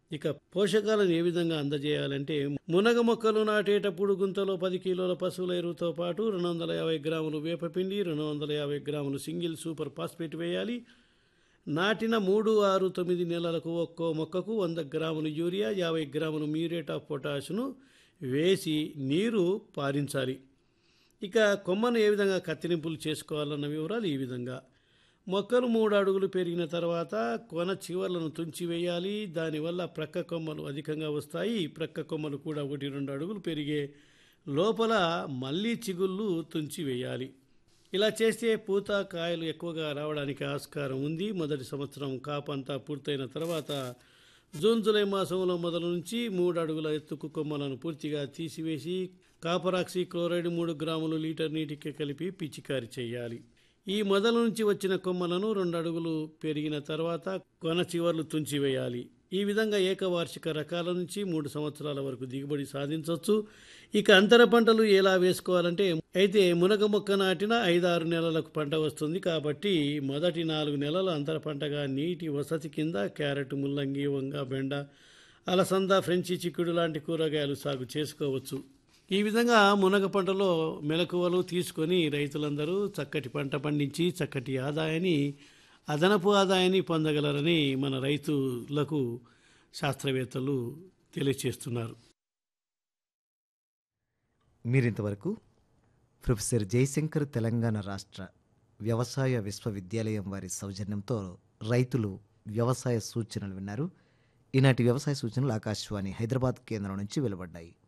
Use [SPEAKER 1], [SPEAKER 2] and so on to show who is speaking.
[SPEAKER 1] ఇక పోషకాలను ఏ విధంగా అందజేయాలంటే మునగ మొక్కలు నాటేటప్పుడు గుంతలో పది కిలోల పశువుల ఎరువుతో పాటు రెండు వందల యాభై గ్రాములు వేపపిండి రెండు వందల యాభై గ్రాములు సింగిల్ సూపర్ ఫాస్ఫేట్ వేయాలి నాటిన మూడు ఆరు తొమ్మిది నెలలకు ఒక్కో మొక్కకు వంద గ్రాములు యూరియా యాభై గ్రాములు మ్యూరేట్ ఆఫ్ పొటాషును వేసి నీరు పారించాలి ఇక కొమ్మను ఏ విధంగా కత్తిరింపులు చేసుకోవాలన్న వివరాలు ఈ విధంగా మొక్కలు మూడు అడుగులు పెరిగిన తర్వాత కొన చివర్లను తుంచివేయాలి దానివల్ల ప్రక్క కొమ్మలు అధికంగా వస్తాయి ప్రక్క కొమ్మలు కూడా ఒకటి రెండు అడుగులు పెరిగే లోపల మళ్ళీ చిగుళ్ళు తుంచివేయాలి ఇలా చేస్తే పూత కాయలు ఎక్కువగా రావడానికి ఆస్కారం ఉంది మొదటి సంవత్సరం కాపంతా పూర్తయిన తర్వాత జూన్ జూలై మాసంలో మొదలు నుంచి మూడు అడుగుల ఎత్తుకు కొమ్మలను పూర్తిగా తీసివేసి కాపరాక్సీ క్లోరైడ్ మూడు గ్రాములు లీటర్ నీటికి కలిపి పిచికారి చేయాలి ఈ మొదలు నుంచి వచ్చిన కొమ్మలను రెండు అడుగులు పెరిగిన తర్వాత కొన చివర్లు తుంచివేయాలి ఈ విధంగా ఏకవార్షిక రకాల నుంచి మూడు సంవత్సరాల వరకు దిగుబడి సాధించవచ్చు ఇక అంతర పంటలు ఎలా వేసుకోవాలంటే అయితే మునగ మొక్క నాటిన ఐదారు నెలలకు పంట వస్తుంది కాబట్టి మొదటి నాలుగు నెలల అంతర పంటగా నీటి వసతి కింద క్యారెట్ ముల్లంగి వంగ బెండ అలసంద ఫ్రెంచి చిక్కుడు లాంటి కూరగాయలు సాగు చేసుకోవచ్చు ఈ విధంగా మునగ పంటలో మెలకువలు తీసుకొని రైతులందరూ చక్కటి పంట పండించి చక్కటి ఆదాయాన్ని అదనపు ఆదాయాన్ని పొందగలరని మన రైతులకు శాస్త్రవేత్తలు తెలియచేస్తున్నారు
[SPEAKER 2] మీరింతవరకు ప్రొఫెసర్ జయశంకర్ తెలంగాణ రాష్ట్ర వ్యవసాయ విశ్వవిద్యాలయం వారి సౌజన్యంతో రైతులు వ్యవసాయ సూచనలు విన్నారు ఈనాటి వ్యవసాయ సూచనలు ఆకాశవాణి హైదరాబాద్ కేంద్రం నుంచి వెలువడ్డాయి